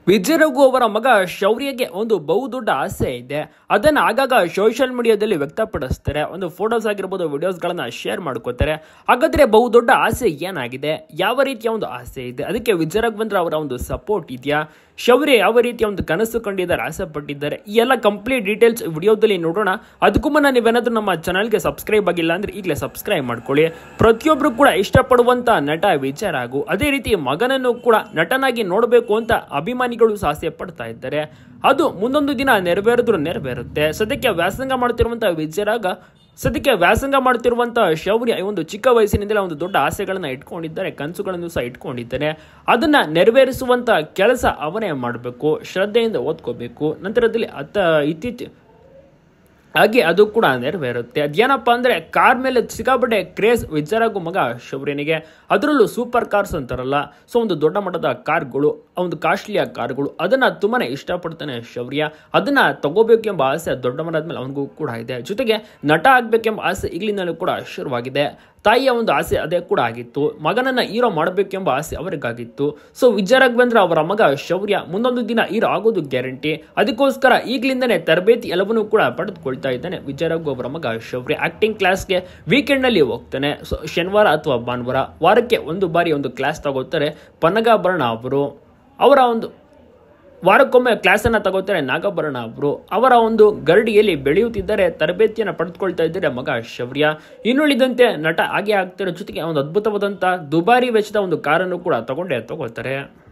ವಿಜಯ್ ರಘು ಅವರ ಮಗ ಶೌರ್ಯಗೆ ಒಂದು ಬಹುದೊಡ್ಡ ಆಸೆ ಇದೆ ಅದನ್ನು ಆಗಾಗ ಸೋಷಿಯಲ್ ಮೀಡಿಯಾದಲ್ಲಿ ವ್ಯಕ್ತಪಡಿಸ್ತಾರೆ ಒಂದು ಫೋಟೋಸ್ ಆಗಿರ್ಬೋದು ವಿಡಿಯೋಸ್ಗಳನ್ನ ಶೇರ್ ಮಾಡ್ಕೋತಾರೆ ಹಾಗಾದ್ರೆ ಬಹುದೊಡ್ಡ ಆಸೆ ಏನಾಗಿದೆ ಯಾವ ರೀತಿಯ ಒಂದು ಆಸೆ ಇದೆ ಅದಕ್ಕೆ ವಿಜಯ್ ರಾಘವೇಂದ್ರ ಅವರ ಒಂದು ಸಪೋರ್ಟ್ ಇದೆಯಾ ಶೌರ್ಯ ಯಾವ ರೀತಿಯ ಒಂದು ಕನಸು ಕಂಡಿದ್ದಾರೆ ಆಸೆ ಪಟ್ಟಿದ್ದಾರೆ ಈ ಎಲ್ಲ ಕಂಪ್ಲೀಟ್ ಡೀಟೇಲ್ಸ್ ವಿಡಿಯೋದಲ್ಲಿ ನೋಡೋಣ ಅದಕ್ಕೂ ಮುನ್ನ ನೀವೇನಾದ್ರೂ ನಮ್ಮ ಚಾನಲ್ಗೆ ಸಬ್ಸ್ಕ್ರೈಬ್ ಆಗಿಲ್ಲ ಅಂದ್ರೆ ಈಗಲೇ ಸಬ್ಸ್ಕ್ರೈಬ್ ಮಾಡ್ಕೊಳ್ಳಿ ಪ್ರತಿಯೊಬ್ಬರು ಕೂಡ ಇಷ್ಟಪಡುವಂತ ನಟ ವಿಜಯ್ ರಾಘು ಅದೇ ರೀತಿ ಮಗನನ್ನು ಕೂಡ ನಟನಾಗಿ ನೋಡಬೇಕು ಅಂತ ಅಭಿಮಾನಿಗಳು ಸಹ ಆಸೆ ಪಡ್ತಾ ಇದ್ದಾರೆ ಅದು ಮುಂದೊಂದು ದಿನ ನೆರವೇರಿದ್ರು ನೆರವೇರುತ್ತೆ ಸದ್ಯಕ್ಕೆ ವ್ಯಾಸಂಗ ಮಾಡ್ತಿರುವಂತಹ ವಿಜಯರಾಗ ಸದ್ಯಕ್ಕೆ ವ್ಯಾಸಂಗ ಮಾಡ್ತಿರುವಂತಹ ಶೌರ್ಯ ಈ ಒಂದು ಚಿಕ್ಕ ವಯಸ್ಸಿನಿಂದಲೇ ಒಂದು ದೊಡ್ಡ ಆಸೆಗಳನ್ನ ಇಟ್ಕೊಂಡಿದ್ದಾರೆ ಕನಸುಗಳನ್ನು ಸಹ ಇಟ್ಕೊಂಡಿದ್ದಾರೆ ಅದನ್ನ ನೆರವೇರಿಸುವಂತ ಕೆಲಸ ಅವನೇ ಮಾಡಬೇಕು ಶ್ರದ್ಧೆಯಿಂದ ಓದ್ಕೋಬೇಕು ನಂತರದಲ್ಲಿ ಅತ್ತ ಇತ್ತೀಚೆ ಹಾಗೆ ಅದು ಕೂಡ ನೆರವೇರುತ್ತೆ ಅದೇನಪ್ಪ ಅಂದ್ರೆ ಕಾರ್ ಮೇಲೆ ಸಿಕ್ಕಾಪಟ್ಟೆ ಕ್ರೇಜ್ ವಿಚಾರಗೂ ಮಗ ಶೌರ್ಯನಿಗೆ ಅದರಲ್ಲೂ ಸೂಪರ್ ಕಾರ್ಸ್ ಅಂತಾರಲ್ಲ ಸೊ ಒಂದು ದೊಡ್ಡ ಮಟ್ಟದ ಕಾರ್ಗಳು ಒಂದು ಕಾಸ್ಟ್ಲಿಯ ಕಾರ್ಗಳು ಅದನ್ನ ತುಂಬಾನೇ ಇಷ್ಟಪಡ್ತಾನೆ ಶೌರ್ಯ ಅದನ್ನ ತಗೋಬೇಕು ಎಂಬ ಆಸೆ ದೊಡ್ಡ ಮನದ ಅವನಿಗೂ ಕೂಡ ಇದೆ ಜೊತೆಗೆ ನಟ ಆಗ್ಬೇಕೆಂಬ ಆಸೆ ಈಗಲಿಂದಲೂ ಕೂಡ ಶುರುವಾಗಿದೆ ತಾಯಿಯ ಒಂದು ಆಸೆ ಅದೇ ಕೂಡ ಆಗಿತ್ತು ಮಗನನ್ನ ಹೀರೋ ಮಾಡಬೇಕೆಂಬ ಆಸೆ ಅವರಿಗಾಗಿತ್ತು ಸೊ ವಿಜಯ ರಾಘವೇಂದ್ರ ಅವರ ಮಗ ಶೌರ್ಯ ಮುಂದೊಂದು ದಿನ ಹೀರೋ ಆಗೋದು ಗ್ಯಾರಂಟಿ ಅದಕ್ಕೋಸ್ಕರ ಈಗಲಿಂದನೇ ತರಬೇತಿ ಎಲ್ಲವನ್ನೂ ಕೂಡ ಪಡೆದುಕೊಳ್ತಾ ಇದ್ದಾನೆ ವಿಜಯ ರಾಘು ಅವರ ಮಗ ಶೌರ್ಯ ಆಕ್ಟಿಂಗ್ ಕ್ಲಾಸ್ಗೆ ವೀಕೆಂಡ್ ನಲ್ಲಿ ಹೋಗ್ತಾನೆ ಸೊ ಶನಿವಾರ ಅಥವಾ ಭಾನುವಾರ ವಾರಕ್ಕೆ ಒಂದು ಬಾರಿ ಒಂದು ಕ್ಲಾಸ್ ತಗೋತಾರೆ ಪನ್ನಗಾಭರಣ ಅವರು ಅವರ ಒಂದು ವಾರಕ್ಕೊಮ್ಮೆ ಕ್ಲಾಸನ್ನು ತಗೋತಾರೆ ನಾಗಭರಣ ಅವರು ಅವರ ಒಂದು ಗರಡಿಯಲ್ಲಿ ಬೆಳೆಯುತ್ತಿದ್ದಾರೆ ತರಬೇತಿಯನ್ನು ಪಡೆದುಕೊಳ್ತಾ ಇದ್ದಾರೆ ಮಗ ಶೌರ್ಯ ಇನ್ನುಳಿದಂತೆ ನಟ ಹಾಗೆ ಆಗ್ತಿರೋ ಜೊತೆಗೆ ಒಂದು ಅದ್ಭುತವಾದಂಥ ದುಬಾರಿ ವೆಚ್ಚದ ಒಂದು ಕಾರನ್ನು ಕೂಡ ತಗೊಂಡೇ ತಗೋತಾರೆ